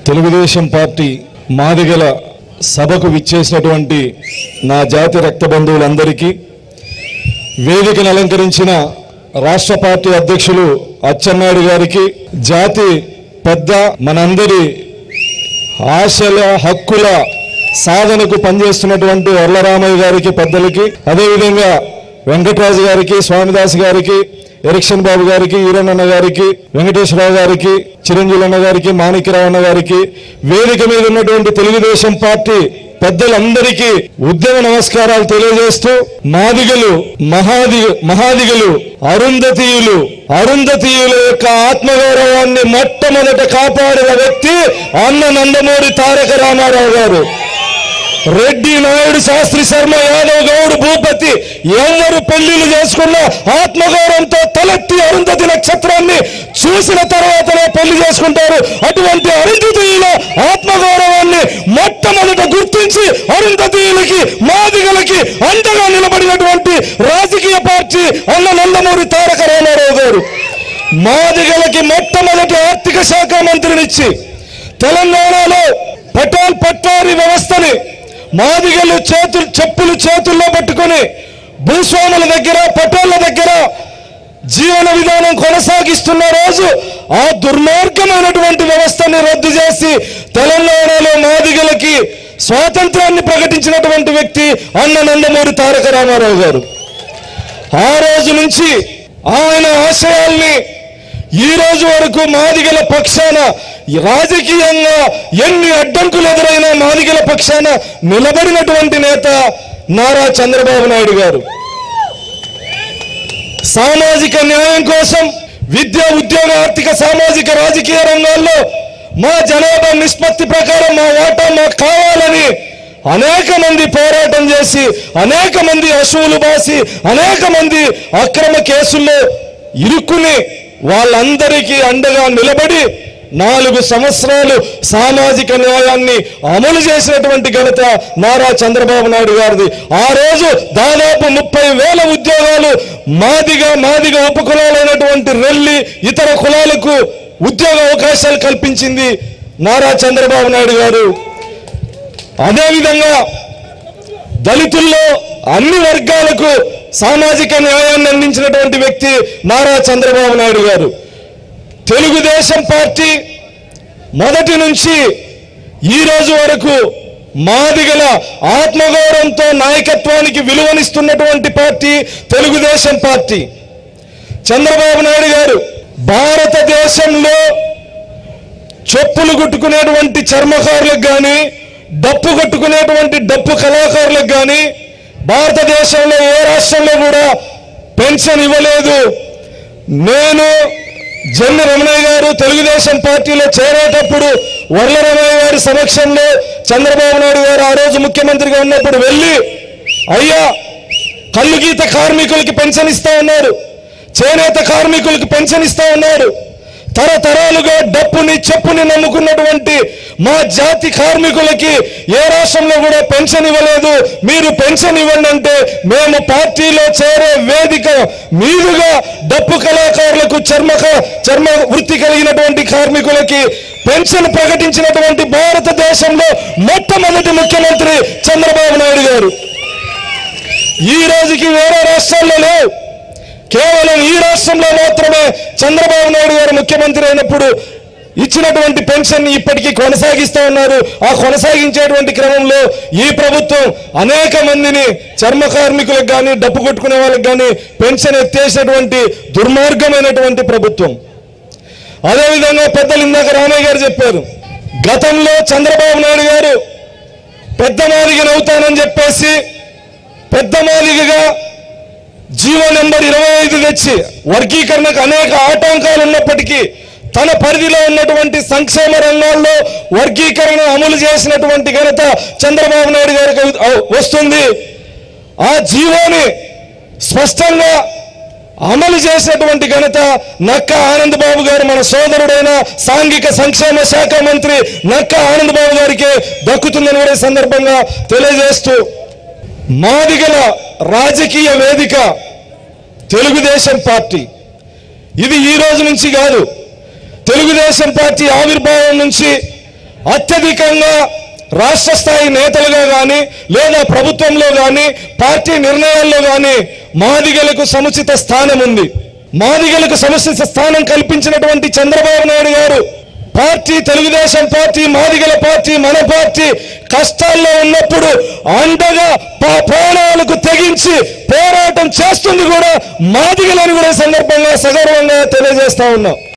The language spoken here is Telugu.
తెలుగుదేశం పార్టీ మాదిగల సభకు విచ్చేసినటువంటి నా జాతి రక్త బంధువులందరికీ వేదికను అలంకరించిన రాష్ట్ర పార్టీ అధ్యక్షులు అచ్చెన్నాయుడు గారికి జాతి పెద్ద మనందరి ఆశల హక్కుల సాధనకు పనిచేస్తున్నటువంటి వరలరామయ్య గారికి పెద్దలకి అదేవిధంగా వెంకటరాజు గారికి స్వామిదాస్ గారికి ఎరిక్షన్ బాబు గారికి ఈరన్నన్న గారికి వెంకటేశ్వరరావు గారికి చిరంజీవి అన్న గారికి మాణిక్యరావు అన్న గారికి వేదిక మీద ఉన్నటువంటి తెలుగుదేశం పార్టీ పెద్దలందరికీ ఉద్యమ నమస్కారాలు తెలియజేస్తూ మాదిగలు మహాది మహాదిగలు అరుంధతీయులు అరుంధతీయుల యొక్క ఆత్మగౌరవాన్ని మొట్టమొదట కాపాడిన వ్యక్తి అన్న నందమూరి తారక రామారావు గారు రెడ్డి నాయుడు శాస్త్రి శర్మ యాదవ్ గౌడ్ భూపతి ఎవరు పెళ్లిళ్ళు చేసుకున్న ఆత్మగౌరవంతో తలెత్తి అరుంధతి నక్షత్రాన్ని చూసిన తర్వాతనే పెళ్లి చేసుకుంటారు అటువంటి అరుంధతీయుల ఆత్మగౌరవాన్ని మొట్టమొదట గుర్తించి అరుంధతీయులకి మాదిగలకి అండగా నిలబడినటువంటి రాజకీయ పార్టీ అన్న నందమూరి తారక రామారావు గారు మాదిగలకి మొట్టమొదటి ఆర్థిక శాఖ మంత్రినిచ్చి తెలంగాణలో పటాల్ పట్టారి వ్యవస్థని మాదిగలు చేతులు చెప్పులు చేతుల్లో పట్టుకొని భూస్వాముల దగ్గర పటోళ్ళ దగ్గర జీవన విధానం కొనసాగిస్తున్న రోజు ఆ దుర్మార్గమైనటువంటి వ్యవస్థని రద్దు చేసి తెలంగాణలో మాదిగలకి స్వాతంత్రాన్ని ప్రకటించినటువంటి వ్యక్తి అన్న నందమూరి తారక రామారావు గారు ఆ రోజు నుంచి ఆయన ఆశయాల్ని ఈ రోజు వరకు మాదిగల పక్షాన రాజకీయంగా ఎన్ని అడ్డంకులు ఎదురైనా మాదిగల పక్షాన నిలబడినటువంటి నేత నారా చంద్రబాబు నాయుడు గారు సామాజిక న్యాయం కోసం విద్య ఉద్యోగ ఆర్థిక సామాజిక రాజకీయ రంగాల్లో మా జనాభా నిష్పత్తి ప్రకారం మా వాటా మాకు కావాలని అనేక మంది పోరాటం చేసి అనేక మంది అశువులు బాసి అనేక మంది అక్రమ కేసుల్లో ఇరుక్కుని వాళ్ళందరికీ అండగా నిలబడి నాలుగు సంవత్సరాలు సామాజిక న్యాయాన్ని అమలు చేసినటువంటి ఘనత నారా చంద్రబాబు నాయుడు గారిది ఆ రోజు దాదాపు ముప్పై వేల ఉద్యోగాలు మాదిగా మాదిగా ఉపకులాలైనటువంటి రెల్లి ఇతర కులాలకు ఉద్యోగ అవకాశాలు కల్పించింది నారా చంద్రబాబు నాయుడు గారు అదేవిధంగా దళితుల్లో అన్ని వర్గాలకు సామాజిక న్యాయాన్ని అందించినటువంటి వ్యక్తి నారా చంద్రబాబు నాయుడు గారు తెలుగుదేశం పార్టీ మొదటి నుంచి ఈ రోజు వరకు మాదిగల ఆత్మగౌరవంతో నాయకత్వానికి విలువనిస్తున్నటువంటి పార్టీ తెలుగుదేశం పార్టీ చంద్రబాబు నాయుడు గారు భారతదేశంలో చెప్పులు కుట్టుకునేటువంటి చర్మకారులకు కానీ డప్పు కొట్టుకునేటువంటి డప్పు కళాకారులకు కానీ భారతదేశంలో ఏ రాష్ట్రంలో కూడా పెన్షన్ ఇవ్వలేదు నేను జన్మ రమణయ్య గారు తెలుగుదేశం పార్టీలో చేరేటప్పుడు వర్ల రమణయ్య గారి సమక్షంలో చంద్రబాబు నాయుడు గారు ఆ రోజు ముఖ్యమంత్రిగా ఉన్నప్పుడు వెళ్ళి అయ్యా కళ్ళు గీత కార్మికులకి పెన్షన్ ఇస్తా ఉన్నారు చేనేత కార్మికులకి పెన్షన్ ఇస్తా ఉన్నారు తరతరాలుగా డప్పుని చెప్పుని నమ్ముకున్నటువంటి మా జాతి కార్మికులకి ఏ రాష్ట్రంలో కూడా పెన్షన్ ఇవ్వలేదు మీరు పెన్షన్ ఇవ్వండి అంటే మేము పార్టీలో చేరే వేదిక మీదుగా డప్పు కళాకారులకు చర్మ చర్మ వృత్తి కలిగినటువంటి కార్మికులకి పెన్షన్ ప్రకటించినటువంటి భారతదేశంలో మొట్టమొదటి ముఖ్యమంత్రి చంద్రబాబు నాయుడు గారు ఈ రోజుకి వేరే రాష్ట్రాల్లో లేవు కేవలం ఈ రాష్ట్రంలో మాత్రమే చంద్రబాబు నాయుడు గారు ముఖ్యమంత్రి అయినప్పుడు ఇచ్చినటువంటి పెన్షన్ ఇప్పటికీ కొనసాగిస్తూ ఉన్నారు ఆ కొనసాగించేటువంటి క్రమంలో ఈ ప్రభుత్వం అనేక మందిని చర్మ కార్మికులకు కానీ డప్పు కొట్టుకునే వాళ్ళకి కానీ పెన్షన్ ఎత్తేసినటువంటి దుర్మార్గమైనటువంటి ప్రభుత్వం అదేవిధంగా పెద్దలు ఇందాక రామయ్య గారు చెప్పారు గతంలో చంద్రబాబు నాయుడు గారు పెద్ద మాదిగని అవుతానని చెప్పేసి పెద్ద మాదిగగా జీవో నెంబర్ ఇరవై ఐదు తెచ్చి వర్గీకరణకు అనేక ఆటంకాలు ఉన్నప్పటికీ తన పరిధిలో ఉన్నటువంటి సంక్షేమ రంగాల్లో వర్గీకరణ అమలు చేసినటువంటి ఘనత చంద్రబాబు నాయుడు గారికి వస్తుంది ఆ జీవోని స్పష్టంగా అమలు చేసినటువంటి ఘనత నక్క ఆనంద్ బాబు గారు మన సోదరుడైన సాంఘిక సంక్షేమ శాఖ మంత్రి నక్క ఆనంద్ బాబు గారికి దక్కుతుందని కూడా ఈ సందర్భంగా తెలియజేస్తూ మాదిగల రాజకీయ వేదిక తెలుగుదేశం పార్టీ ఇది ఈ రోజు నుంచి కాదు తెలుగుదేశం పార్టీ ఆవిర్భావం నుంచి అత్యధికంగా రాష్ట్ర స్థాయి నేతలుగా కానీ లేదా ప్రభుత్వంలో కానీ పార్టీ నిర్ణయాల్లో కానీ మాదిగలకు సముచిత స్థానం ఉంది మాదిగలకు సముచిత స్థానం కల్పించినటువంటి చంద్రబాబు నాయుడు గారు పార్టీ తెలుగుదేశం పార్టీ మాదిగల పార్టీ మన పార్టీ కష్టాల్లో ఉన్నప్పుడు అండగా పా- ప్రాణాలకు తెగించి పోరాటం చేస్తుంది కూడా మాదిగలని కూడా ఈ సందర్భంగా సగర్వంగా తెలియజేస్తా ఉన్నాం